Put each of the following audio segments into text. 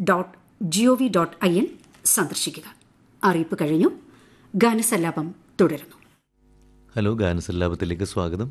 Dot G O V dot I N സന്ദർശിക്കുക അറിയിപ്പ് കഴിഞ്ഞു ഗാനസല്ലാപം തുടരുന്നു ഹലോ ഗാനസല്ലാപത്തിലേക്ക് സ്വാഗതം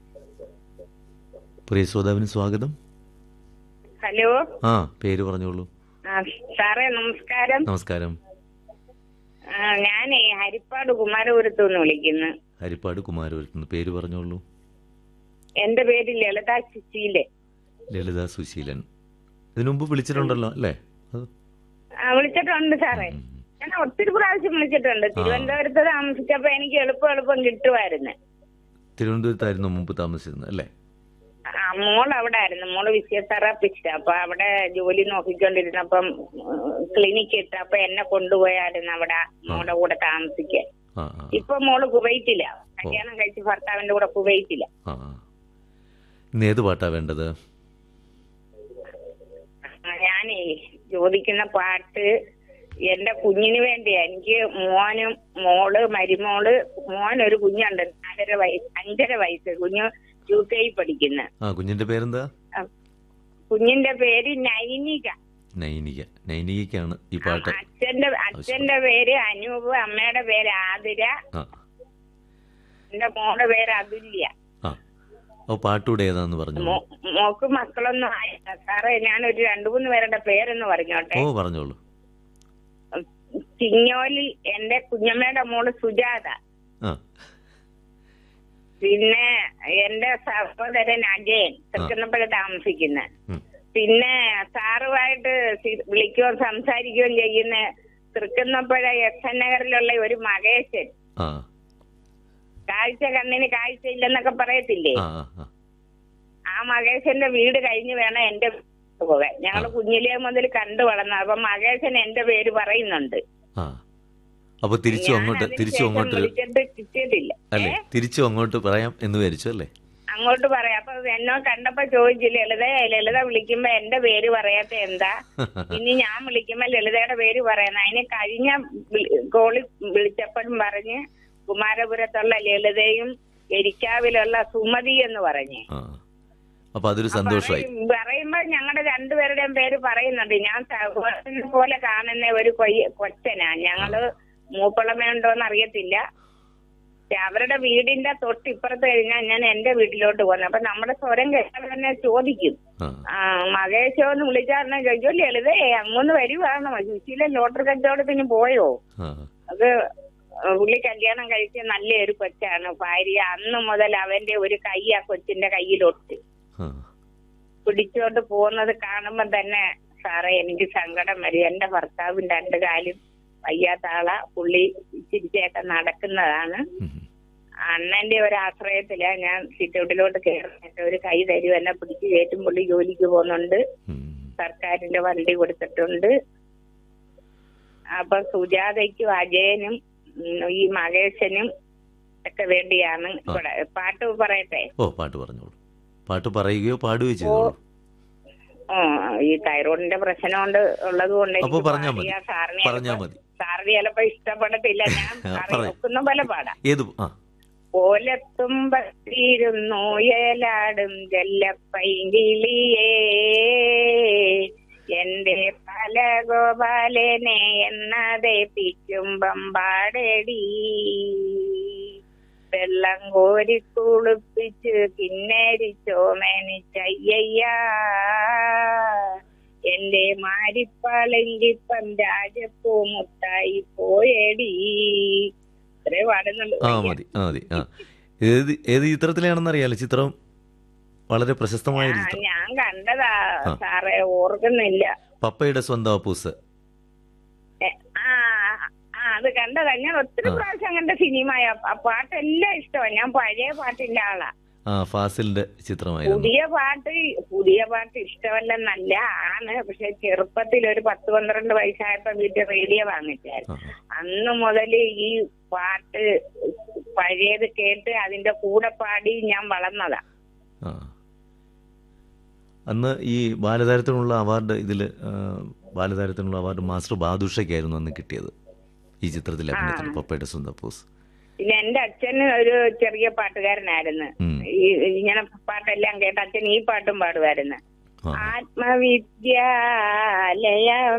പ്രിയ ശ്രോതാവിന് സ്വാഗതം ഹലോ ആ പേര് പറഞ്ഞോളൂ ആ, സാറേ നമസ്കാരം നമസ്കാരം ആ, ഞാനേ ഹരിപ്പാട് കുമാരപുരത്തു നിന്ന് വിളിക്കുന്നു ഹരിപ്പാട് കുമാരപുരത്തുനിന്ന് പേര് പറഞ്ഞോളൂ എന്റെ പേര് ലളിത സുശീലെ ലളിത സുശീലൻ ഇതിനു മുമ്പ് വിളിച്ചിട്ടുണ്ടല്ലോ അല്ലേ അത് ആ, വിളിച്ചിട്ടുണ്ട് സാറേ ഞാൻ ഒത്തിരി പ്രാവശ്യം വിളിച്ചിട്ടുണ്ട് തിരുവനന്തപുരത്ത് താമസിച്ചപ്പോ എനിക്ക് എളുപ്പം എളുപ്പം കിട്ടുമായിരുന്നു തിരുവനന്തപുരത്തായിരുന്നു മുമ്പ് താമസിച്ചിരുന്നത് അല്ലേ ആ മോൾ അവിടെ ആയിരുന്നു മോള് ഫിസിയോതെറാപ്പിസ്റ്റ് അപ്പൊ അവിടെ ജോലി നോക്കിക്കൊണ്ടിരുന്നപ്പം ക്ലിനിക്ക് ഇട്ട് അപ്പൊ എന്നെ കൊണ്ടുപോയായിരുന്നു അവിടെ മോളുടെ കൂടെ താമസിക്കാൻ ആ ആ ഇപ്പൊ മോള് കുവൈറ്റില്ല കല്യാണം കഴിച്ച് ഭർത്താവിന്റെ കൂടെ കുവൈറ്റില്ല ആ ആ. ഇന്ന് ഏത് പാട്ടാ വേണ്ടത് ഞാനേ ചോദിക്കുന്ന പാട്ട് എന്റെ കുഞ്ഞിന് വേണ്ടിയാ എനിക്ക് മോനും മോള് മരുമോള് മോൻ ഒരു കുഞ്ഞുണ്ട് നാലര വയസ്സ് അഞ്ചര വയസ്സ് കുഞ്ഞ് യു കെ പഠിക്കുന്ന ആ കുഞ്ഞിന്റെ പേരെന്താ കുഞ്ഞിന്റെ പേര് നൈനിക നൈനിക നൈനികയ്ക്കാണ് ഈ പാട്ട് അച്ഛന്റെ അച്ഛന്റെ പേര് അനൂപ് അമ്മയുടെ പേര് ആതിര ആ എന്റെ മോളുടെ പേര് അതുല്യ ആ ഓ പാട്ടൂടെ ഏതാന്ന് പറഞ്ഞോളൂ മോ- മോക്ക് മക്കളൊന്നും ആയില്ല സാറേ ഞാനൊരു രണ്ടു മൂന്ന് പേരുടെ പേരൊന്ന് പറഞ്ഞോട്ടെ ഓ പറഞ്ഞോളൂ ചിങ്ങോലി എന്റെ കുഞ്ഞമ്മയുടെ മോള് സുജാത ആ പിന്നെ എന്റെ സഹോദരൻ അജയൻ തൃക്കുന്നപ്പുഴ താമസിക്കുന്ന ഉം. പിന്നെ സാറുമായിട്ട് സി- വിളിക്കുകയും സംസാരിക്കുകയും ചെയ്യുന്ന തൃക്കുന്നപ്പുഴ എസ് എൻ നഗറിലുള്ള ഒരു മകേശൻ ആ കാഴ്ച കണ്ണിന് കാഴ്ച ഇല്ലെന്നൊക്കെ പറയത്തില്ലേ ആ ആ ആ ആ മകേശന്റെ വീട് കഴിഞ്ഞ് വേണം എന്റെ വീട്ടിൽ പോകാൻ ഞങ്ങൾ കുഞ്ഞിലേ മുതൽ കണ്ടു വളർന്ന അപ്പൊ മകേശൻ എന്റെ പേര് പറയുന്നുണ്ട് ആ അപ്പൊ തിരിച്ചും ഞാൻ അങ്ങോട്ട് അതിന് തിരിച്ചും ശേഷം അങ്ങോട്ട് വിളിച്ചിട്ട് കിട്ടിയിട്ടില്ല അല്ലേ ഏ? തിരിച്ചും അങ്ങോട്ട് പറയാം എന്ന് വിചാരിച്ചു അല്ലേ അങ്ങോട്ട് പറയാം അപ്പൊ എന്നോ കണ്ടപ്പോ ചോദിച്ചു ലളിത ലളിത വിളിക്കുമ്പോ എന്റെ പേര് പറയാത്ത എന്താ ഇനി ഞാൻ വിളിക്കുമ്പോ ലളിതയുടെ പേര് പറയുന്ന അതിന് കഴിഞ്ഞ കോളി വിളിച്ചപ്പോഴും പറഞ്ഞ് കുമാരപുരത്തുള്ള ലളിതയും എരിക്കാവിലുള്ള സുമതി എന്ന് പറഞ്ഞ് ആ അപ്പൊ അതൊരു സന്തോഷമായി പറയും- പറയുമ്പോ ഞങ്ങളുടെ രണ്ടുപേരുടെയും പേര് പറയുന്നുണ്ട് ഞാൻ സഹോദരനെ പോലെ കാണുന്ന ഒരു കൊയ്യ കൊച്ചനാ ഞങ്ങള് മൂപ്പളമയുണ്ടോന്ന് അറിയത്തില്ല പക്ഷെ അവരുടെ വീടിന്റെ തൊട്ടിപ്പുറത്ത് കഴിഞ്ഞാൽ ഞാൻ എന്റെ വീട്ടിലോട്ട് പോകുന്നത് അപ്പൊ നമ്മുടെ സ്വരം കേട്ടാൽ തന്നെ ചോദിക്കും ആ ആ മകേശോ എന്ന് വിളിച്ചാൽ ചോദിച്ചു ലളിതേ അങ്ങൊന്ന് വരുവാണോ സുശീല ലോട്ടറി കച്ചവടത്തിന് പോയോ ആ അത് പുള്ളി കല്യാണം കഴിച്ച നല്ല ഒരു കൊച്ചാണ് ഭാര്യ അന്ന് മുതൽ അവന്റെ ഒരു കൈ ആ കൊച്ചിന്റെ കയ്യിലൊട്ട് ആ പിടിച്ചോണ്ട് പോകുന്നത് കാണുമ്പോ തന്നെ സാറേ എനിക്ക് സങ്കടം വരും എന്റെ ഭർത്താവും രണ്ട് കാലും വയ്യാത്ത ആളാ പുള്ളി ചിരിച്ചേട്ടൻ നടക്കുന്നതാണ് ഉം. അണ്ണന്റെ ഒരു ആശ്രയത്തിലാ ഞാൻ സിറ്റൗട്ടിലോട്ട് കയറുന്നിട്ട് ഒരു കൈ തരും എന്നെ പിടിച്ച് കയറ്റും പുള്ളി ജോലിക്ക് പോകുന്നുണ്ട് ഉം. സർക്കാരിന്റെ വണ്ടി കൊടുത്തിട്ടുണ്ട് അപ്പൊ സുജാതയ്ക്കും അജയനും ഉം, ഈ മകേശനും ഒക്കെ വേണ്ടിയാണ് ഇവിടെ പാട്ട് പറയട്ടെ ഓ പാട്ട് പറഞ്ഞോളൂ പാട്ട് പറയുകയോ പാടുകയോ ചെയ്തോളൂ ആ, ഈ തൈറോയിഡിന്റെ പ്രശ്നം കൊണ്ട് ഉള്ളത് കൊണ്ട് അപ്പൊ പറഞ്ഞാ മതി. സാറിന് പറഞ്ഞാ ചിലപ്പോ- മതി. സാറിന് ചിലപ്പോ ഇഷ്ടപ്പെടത്തില്ല ഞാൻ ആ, സാറിന് പറയ്. ഒക്കുന്ന പോലെ പാടാം ഏത് ആ ഓലത്തുമ്പത്തിരുന്നു ഏലാടും ജല്ലപ്പൈങ്കിളിയേ എന്റെ പല ഗോപാലനെ എന്നതെ പിച്ചുമ്പം പാടടി വെള്ളം കോരി കുളിപ്പിച്ച് കിന്നരിച്ചോമേനിച്ചയ്യ എന്റെ മാരിപ്പാളെങ്കിപ്പം രാജപ്പൂ മുത്തായി പോയടി ഇത്രേ പാടുന്നുള്ളൂ ആ മതി ആ മതി ആ ഏത് ഏത് ചിത്രത്തിലാണെന്ന് അറിയാലോ ചിത്രം വളരെ പ്രശസ്തമായ ഒരു ആ, ചിത്രം ഞാൻ കണ്ടതാ ആ. സാറേ ഓർക്കുന്നില്ല പപ്പയുടെ സ്വന്തം അപ്പൂസ് എ, ആ ആ അത് കണ്ടതാ ഞാൻ ഒത്തിരി ആ. പ്രാവശ്യം കണ്ട സിനിമയാ ആ പാട്ടെല്ലാം ഇഷ്ടമാണ് ഞാൻ പഴയ പാട്ടിന്റെ ആളാ ആ ഫാസിലിന്റെ ചിത്രമായിരുന്നു പുതിയ പാട്ട് പുതിയ പാട്ട് ഇഷ്ടമല്ലെന്നല്ല ആണ് പക്ഷെ ചെറുപ്പത്തിൽ ഒരു പത്ത് പന്ത്രണ്ട് വയസ്സായപ്പോ വീട്ടിൽ റേഡിയോ വാങ്ങിച്ചായിരുന്നു ആ, അന്ന് മുതൽ ഈ പാട്ട് പഴയത് കേട്ട് അതിന്റെ കൂടെ പാടി ഞാൻ വളർന്നതാ ആ അന്ന് ഈ ബാലതാരത്തിനുള്ള അവാർഡ് ഇതിൽ ബാലതാരത്തിനുള്ള അവാർഡ് മാസ്റ്റർ ബാദുഷയ്ക്കായിരുന്നു അന്ന് കിട്ടിയത് ഈ ചിത്രത്തിൽ അഭിനയത്തിന് പപ്പയുടെ സ്വന്തം അപ്പൂസ് പിന്നെ എന്റെ അച്ഛൻ ഒരു ചെറിയ പാട്ടുകാരനായിരുന്നു ഉം. ഈ ഇങ്ങനെ പാട്ടെല്ലാം കേട്ട് അച്ഛൻ ഈ പാട്ടും പാടുമായിരുന്നു ആ ആത്മവിദ്യാലയ